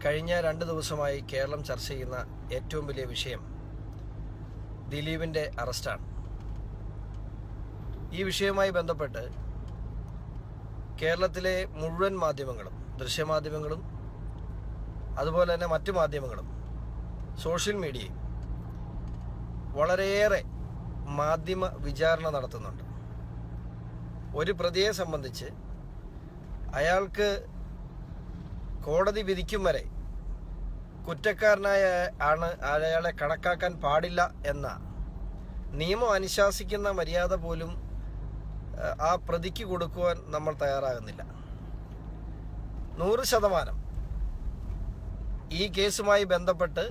കഴിഞ്ഞ രണ്ട് ദിവസമായി കേരളം ചർച്ച ചെയ്യുന്ന ഏറ്റവും വലിയ വിഷയം ദിലീപിൻ്റെ അറസ്റ്റാണ് ഈ വിഷയവുമായി ബന്ധപ്പെട്ട് കേരളത്തിലെ മുഴുവൻ മാധ്യമങ്ങളും ദൃശ്യമാധ്യമങ്ങളും അതുപോലെ തന്നെ മറ്റു മാധ്യമങ്ങളും സോഷ്യൽ മീഡിയയും വളരെയേറെ മാധ്യമ വിചാരണ നടത്തുന്നുണ്ട് ഒരു പ്രതിയെ സംബന്ധിച്ച് അയാൾക്ക് കോടതി വിധിക്കും വരെ കുറ്റക്കാരനായ ആണ് അയാളെ കണക്കാക്കാൻ പാടില്ല എന്ന നിയമം അനുശാസിക്കുന്ന മര്യാദ പോലും ഏഹ്, ആ പ്രതിക്ക് കൊടുക്കുവാൻ നമ്മൾ തയ്യാറാകുന്നില്ല നൂറ് ശതമാനം ഈ കേസുമായി ബന്ധപ്പെട്ട്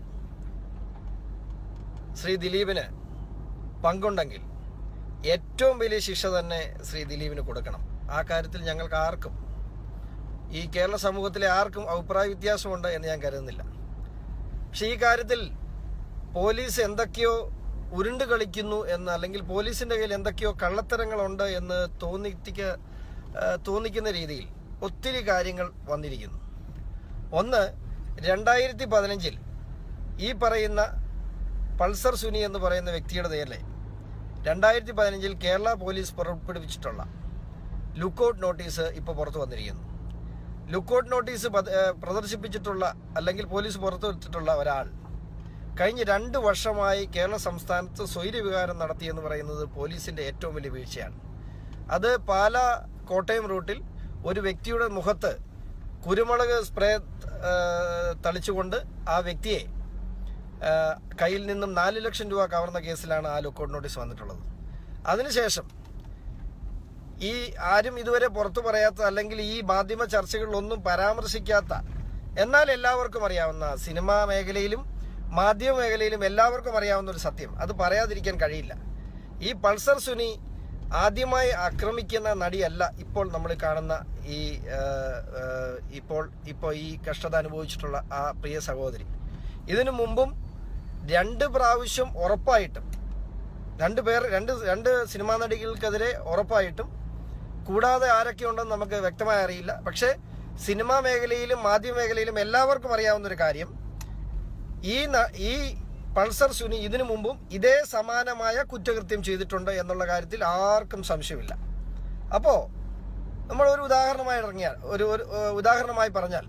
ശ്രീ ദിലീപിന് പങ്കുണ്ടെങ്കിൽ ഏറ്റവും വലിയ ശിക്ഷ തന്നെ ശ്രീ ദിലീപിന് കൊടുക്കണം ആ കാര്യത്തിൽ ഞങ്ങൾക്ക് ആർക്കും ഈ കേരള സമൂഹത്തിലെ ആർക്കും അഭിപ്രായ വ്യത്യാസമുണ്ട് എന്ന് ഞാൻ കരുതുന്നില്ല പക്ഷെ ഈ കാര്യത്തിൽ പോലീസ് എന്തൊക്കെയോ ഉരുണ്ട് കളിക്കുന്നു എന്ന് അല്ലെങ്കിൽ പോലീസിന്റെ കയ്യിൽ എന്തൊക്കെയോ കള്ളത്തരങ്ങളുണ്ട് എന്ന് തോന്നിക്ക ആ, തോന്നിക്കുന്ന രീതിയിൽ ഒത്തിരി കാര്യങ്ങൾ വന്നിരിക്കുന്നു ഒന്ന് രണ്ടായിരത്തി പതിനഞ്ചിൽ ഈ പറയുന്ന പൾസർ സുനി എന്ന് പറയുന്ന വ്യക്തിയുടെ നേരെ രണ്ടായിരത്തി പതിനഞ്ചിൽ കേരള പോലീസ് പുറപ്പെടുവിച്ചിട്ടുള്ള ലുക്കൌട്ട് നോട്ടീസ് ഇപ്പോൾ പുറത്തു വന്നിരിക്കുന്നു ലുക്കൌട്ട് നോട്ടീസ് പത- ഏഹ് പ്രദർശിപ്പിച്ചിട്ടുള്ള അല്ലെങ്കിൽ പോലീസ് പുറത്തുവിട്ടിട്ടുള്ള ഒരാൾ കഴിഞ്ഞ രണ്ട് വർഷമായി കേരള സംസ്ഥാനത്ത് സ്വൈര്യവികാരം നടത്തിയെന്ന് പറയുന്നത് പോലീസിന്റെ ഏറ്റവും വലിയ വീഴ്ചയാണ് അത് പാല കോട്ടയം റൂട്ടിൽ ഒരു വ്യക്തിയുടെ മുഖത്ത് കുരുമുളക് സ്പ്രേ ഏഹ്, തളിച്ചുകൊണ്ട് ആ വ്യക്തിയെ ഏഹ്, കയ്യിൽ നിന്നും നാല് ലക്ഷം രൂപ കവർന്ന കേസിലാണ് ആ ലുക്കൌട്ട് നോട്ടീസ് വന്നിട്ടുള്ളത് അതിനുശേഷം ഈ ആരും ഇതുവരെ പുറത്തു പറയാത്ത അല്ലെങ്കിൽ ഈ മാധ്യമ ചർച്ചകളിലൊന്നും പരാമർശിക്കാത്ത എന്നാൽ എല്ലാവർക്കും അറിയാവുന്ന സിനിമാ മേഖലയിലും മാധ്യമ മേഖലയിലും എല്ലാവർക്കും അറിയാവുന്ന ഒരു സത്യം അത് പറയാതിരിക്കാൻ കഴിയില്ല ഈ പൾസർ സുനി ആദ്യമായി ആക്രമിക്കുന്ന നടിയല്ല ഇപ്പോൾ നമ്മൾ കാണുന്ന ഈ ആ, ആ, ഇപ്പോൾ ഇപ്പോൾ ഈ കഷ്ടത അനുഭവിച്ചിട്ടുള്ള ആ പ്രിയ സഹോദരി ഇതിനു മുമ്പും രണ്ട് പ്രാവശ്യം ഉറപ്പായിട്ടും രണ്ട് പേർ രണ്ട് രണ്ട് സിനിമാ നടികൾക്കെതിരെ ഉറപ്പായിട്ടും കൂടാതെ ആരൊക്കെ ഉണ്ടെന്ന് നമുക്ക് വ്യക്തമായി അറിയില്ല പക്ഷേ സിനിമാ മേഖലയിലും മാധ്യമ മേഖലയിലും എല്ലാവർക്കും അറിയാവുന്ന ഒരു കാര്യം ഈ ന- ഈ പൾസർ സുനി ഇതിനു മുമ്പും ഇതേ സമാനമായ കുറ്റകൃത്യം ചെയ്തിട്ടുണ്ട് എന്നുള്ള കാര്യത്തിൽ ആർക്കും സംശയമില്ല അപ്പോ നമ്മൾ ഒരു ഉദാഹരണമായി ഇറങ്ങിയാൽ ഒരു ഒരു ഏഹ്, ഉദാഹരണമായി പറഞ്ഞാൽ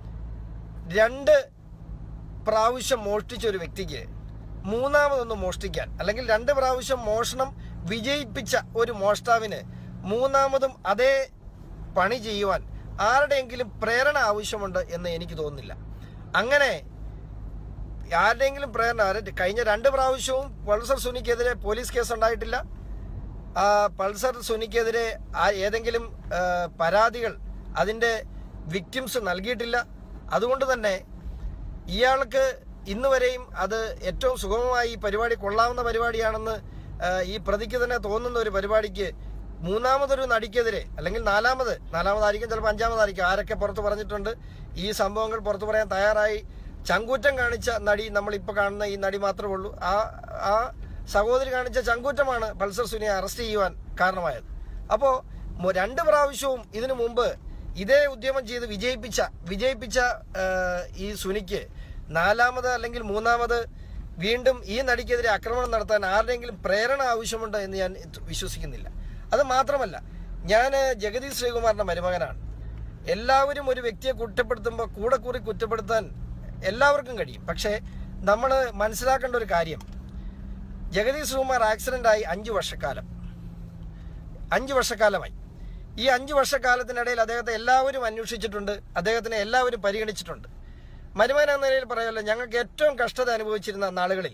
രണ്ട് പ്രാവശ്യം മോഷ്ടിച്ച ഒരു വ്യക്തിക്ക് മൂന്നാമതൊന്ന് മോഷ്ടിക്കാൻ അല്ലെങ്കിൽ രണ്ട് പ്രാവശ്യം മോഷണം വിജയിപ്പിച്ച ഒരു മോഷ്ടാവിന് മൂന്നാമതും അതേ പണി ചെയ്യുവാൻ ആരുടെയെങ്കിലും പ്രേരണ ആവശ്യമുണ്ട് എന്ന് എനിക്ക് തോന്നുന്നില്ല അങ്ങനെ ആരുടെയെങ്കിലും പ്രേരണ ആരെ- കഴിഞ്ഞ രണ്ട് പ്രാവശ്യവും പൾസർ സുനിക്കെതിരെ പോലീസ് കേസ് ഉണ്ടായിട്ടില്ല ആ പൾസർ സുനിക്കെതിരെ ആ ഏതെങ്കിലും ആ, പരാതികൾ അതിന്റെ വിക്ടിംസ് നൽകിയിട്ടില്ല അതുകൊണ്ട് തന്നെ ഇയാൾക്ക് ഇന്ന് വരെയും അത് ഏറ്റവും സുഗമമായി ഈ പരിപാടി കൊള്ളാവുന്ന പരിപാടിയാണെന്ന് ആ, ഈ പ്രതിക്ക് തന്നെ തോന്നുന്ന ഒരു പരിപാടിക്ക് മൂന്നാമതൊരു നടിക്കെതിരെ അല്ലെങ്കിൽ നാലാമത് നാലാമതായിരിക്കും ചിലപ്പോൾ അഞ്ചാമതായിരിക്കും ആരൊക്കെ പുറത്ത് പറഞ്ഞിട്ടുണ്ട് ഈ സംഭവങ്ങൾ പുറത്തു പറയാൻ തയ്യാറായി ചങ്കൂറ്റം കാണിച്ച നടി നമ്മൾ ഇപ്പോൾ കാണുന്ന ഈ നടി മാത്രമേ ഉള്ളൂ ആ ആ സഹോദരി കാണിച്ച ചങ്കൂറ്റമാണ് പൾസർ സുനിയെ അറസ്റ്റ് ചെയ്യുവാൻ കാരണമായത് അപ്പോൾ രണ്ട് പ്രാവശ്യവും ഇതിനു മുമ്പ് ഇതേ ഉദ്യമം ചെയ്ത് വിജയിപ്പിച്ച വിജയിപ്പിച്ച ആ, ഈ സുനിക്ക് നാലാമത് അല്ലെങ്കിൽ മൂന്നാമത് വീണ്ടും ഈ നടിക്കെതിരെ ആക്രമണം നടത്താൻ ആരുടെയെങ്കിലും പ്രേരണ ആവശ്യമുണ്ട് എന്ന് ഞാൻ വിശ്വസിക്കുന്നില്ല അത് മാത്രമല്ല ഞാൻ ജഗദീഷ് ശ്രീകുമാറിന്റെ മരുമകനാണ് എല്ലാവരും ഒരു വ്യക്തിയെ കുറ്റപ്പെടുത്തുമ്പോൾ കൂടെ കൂടി കുറ്റപ്പെടുത്താൻ എല്ലാവർക്കും കഴിയും പക്ഷേ നമ്മൾ മനസ്സിലാക്കേണ്ട ഒരു കാര്യം ജഗദീഷ് ശ്രീകുമാർ ആക്സിഡന്റ് ആയി അഞ്ചു വർഷക്കാലം അഞ്ചു വർഷക്കാലമായി ഈ അഞ്ചു വർഷക്കാലത്തിനിടയിൽ അദ്ദേഹത്തെ എല്ലാവരും അന്വേഷിച്ചിട്ടുണ്ട് അദ്ദേഹത്തിനെ എല്ലാവരും പരിഗണിച്ചിട്ടുണ്ട് മരുമകൻ എന്ന നിലയിൽ പറയാമല്ലോ ഞങ്ങൾക്ക് ഏറ്റവും കഷ്ടത അനുഭവിച്ചിരുന്ന നാളുകളിൽ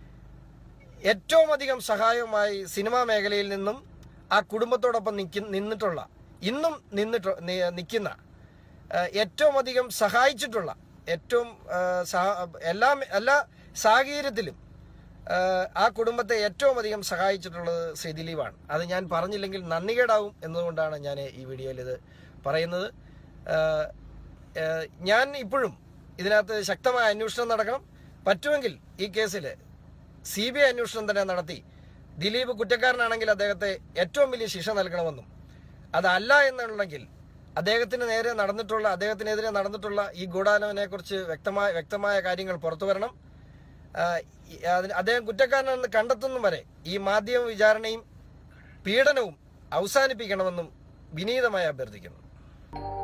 ഏറ്റവും അധികം സഹായവുമായി സിനിമാ മേഖലയിൽ നിന്നും ആ കുടുംബത്തോടൊപ്പം നിൽക്കി നിന്നിട്ടുള്ള ഇന്നും നിന്നിട്ട് നി- നിൽക്കുന്ന ആ, ഏറ്റവും അധികം സഹായിച്ചിട്ടുള്ള ഏറ്റവും ആ, സഹ- എല്ലാ എല്ലാ സാഹചര്യത്തിലും ആ, ആ കുടുംബത്തെ ഏറ്റവും അധികം സഹായിച്ചിട്ടുള്ളത് ശ്രീ ദിലീപാണ് അത് ഞാൻ പറഞ്ഞില്ലെങ്കിൽ നന്ദികേടാവും എന്നതുകൊണ്ടാണ് ഞാൻ ഈ വീഡിയോയിൽ ഇത് പറയുന്നത് ആ, ആ, ഞാൻ ഇപ്പോഴും ഇതിനകത്ത് ശക്തമായ അന്വേഷണം നടക്കണം പറ്റുമെങ്കിൽ ഈ കേസിൽ സി ബി ഐ അന്വേഷണം തന്നെ നടത്തി ദിലീപ് കുറ്റക്കാരനാണെങ്കിൽ അദ്ദേഹത്തെ ഏറ്റവും വലിയ ശിക്ഷ നൽകണമെന്നും അതല്ല എന്നുണ്ടെങ്കിൽ അദ്ദേഹത്തിന് നേരെ നടന്നിട്ടുള്ള അദ്ദേഹത്തിനെതിരെ നടന്നിട്ടുള്ള ഈ ഗൂഢാലോചനയെ കുറിച്ച് വ്യക്തമായ വ്യക്തമായ കാര്യങ്ങൾ പുറത്തു വരണം ആ, ഈ- അതിന് അദ്ദേഹം കുറ്റക്കാരനെന്ന് കണ്ടെത്തുന്നും വരെ ഈ മാധ്യമ വിചാരണയും പീഡനവും അവസാനിപ്പിക്കണമെന്നും വിനീതമായി അഭ്യർത്ഥിക്കുന്നു